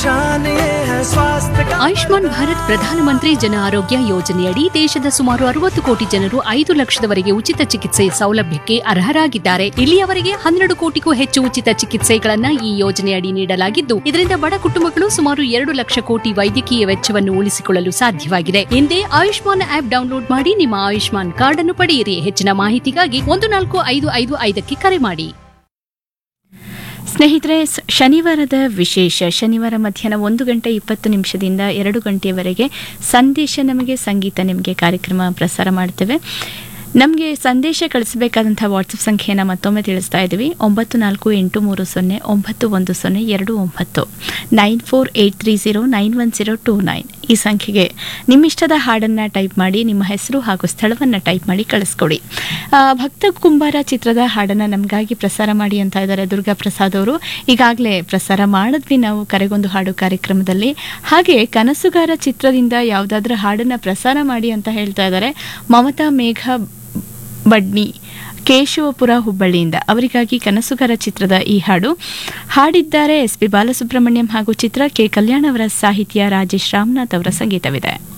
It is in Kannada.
निशान ये है स्वास्थ्य का ಆಯುಷ್ಮಾನ್ ಭಾರತ್ ಪ್ರಧಾನಮಂತ್ರಿ ಜನ ಆರೋಗ್ಯ ಯೋಜನೆಯಡಿ ದೇಶದ ಸುಮಾರು ಅರವತ್ತು ಕೋಟಿ ಜನರು ಐದು ಲಕ್ಷದವರೆಗೆ ಉಚಿತ ಚಿಕಿತ್ಸೆ ಸೌಲಭ್ಯಕ್ಕೆ ಅರ್ಹರಾಗಿದ್ದಾರೆ ಇಲ್ಲಿಯವರೆಗೆ ಹನ್ನೆರಡು ಕೋಟಿಗೂ ಹೆಚ್ಚು ಉಚಿತ ಚಿಕಿತ್ಸೆಗಳನ್ನ ಈ ಯೋಜನೆಯಡಿ ನೀಡಲಾಗಿದ್ದು ಇದರಿಂದ ಬಡ ಕುಟುಂಬಗಳು ಸುಮಾರು ಎರಡು ಲಕ್ಷ ಕೋಟಿ ವೈದ್ಯಕೀಯ ವೆಚ್ಚವನ್ನು ಉಳಿಸಿಕೊಳ್ಳಲು ಸಾಧ್ಯವಾಗಿದೆ ಹಿಂದೆ ಆಯುಷ್ಮಾನ್ ಆಪ್ ಡೌನ್ಲೋಡ್ ಮಾಡಿ ನಿಮ್ಮ ಆಯುಷ್ಮಾನ್ ಕಾರ್ಡ್ ಅನ್ನು ಪಡೆಯಿರಿ ಹೆಚ್ಚಿನ ಮಾಹಿತಿಗಾಗಿ ಒಂದು ನಾಲ್ಕು ಐದು ಐದು ಐದಕ್ಕೆ ಕರೆ ಮಾಡಿ ಸ್ನೇಹಿತರೆ ಸ್- ಶನಿವಾರದ ವಿಶೇಷ ಶನಿವಾರ ಮಧ್ಯಾಹ್ನ ಒಂದು ಗಂಟೆ ಇಪ್ಪತ್ತು ನಿಮಿಷದಿಂದ ಎರಡು ಗಂಟೆಯವರೆಗೆ ಸಂದೇಶ ನಮಗೆ ಸಂಗೀತ ನಿಮಗೆ ಕಾರ್ಯಕ್ರಮ ಪ್ರಸಾರ ಮಾಡ್ತೇವೆ ನಮಗೆ ಸಂದೇಶ ಕಳಿಸಬೇಕಾದಂಥ ವಾಟ್ಸಪ್ ಸಂಖ್ಯೆಯನ್ನು ಮತ್ತೊಮ್ಮೆ ತಿಳಿಸ್ತಾ ಇದ್ದೀವಿ ಒಂಬತ್ತು ನಾಲ್ಕು ಎಂಟು ಮೂರು ಸೊನ್ನೆ ಒಂಬತ್ತು ಒಂದು ಸೊನ್ನೆ ಎರಡು ಒಂಬತ್ತು nine four eight three zero nine one zero two nine ಈ ಸಂಖ್ಯೆಗೆ ನಿಮ್ಮಿಷ್ಟದ ಹಾಡನ್ನು ಟೈಪ್ ಮಾಡಿ ನಿಮ್ಮ ಹೆಸರು ಹಾಗೂ ಸ್ಥಳವನ್ನು ಟೈಪ್ ಮಾಡಿ ಕಳಿಸ್ಕೊಡಿ ಆ, ಭಕ್ತ ಕುಂಬಾರ ಚಿತ್ರದ ಹಾಡನ್ನು ನಮಗಾಗಿ ಪ್ರಸಾರ ಮಾಡಿ ಅಂತ ಇದ್ದಾರೆ ದುರ್ಗಾ ಪ್ರಸಾದ್ ಅವರು ಈಗಾಗಲೇ ಪ್ರಸಾರ ಮಾಡಿದ್ವಿ ನಾವು ಕರೆಗೊಂದು ಹಾಡು ಕಾರ್ಯಕ್ರಮದಲ್ಲಿ ಹಾಗೆ ಕನಸುಗಾರ ಚಿತ್ರದಿಂದ ಯಾವುದಾದ್ರೂ ಹಾಡನ್ನು ಪ್ರಸಾರ ಮಾಡಿ ಅಂತ ಹೇಳ್ತಾ ಇದ್ದಾರೆ ಮಮತಾ ಮೇಘ ಬಡ್ನಿ ಕೇಶವಪುರ ಹುಬ್ಬಳ್ಳಿಯಿಂದ ಅವರಿಗಾಗಿ ಕನಸುಗಾರ ಚಿತ್ರದ ಈ ಹಾಡು ಹಾಡಿದ್ದಾರೆ ಎಸ್ ಪಿ ಬಾಲಸುಬ್ರಹ್ಮಣ್ಯಂ ಹಾಗೂ ಚಿತ್ರ ಕೆ ಕಲ್ಯಾಣ್ ಅವರ ಸಾಹಿತ್ಯ ರಾಜೇಶ್ ರಾಮನಾಥ್ ಅವರ ಸಂಗೀತವಿದೆ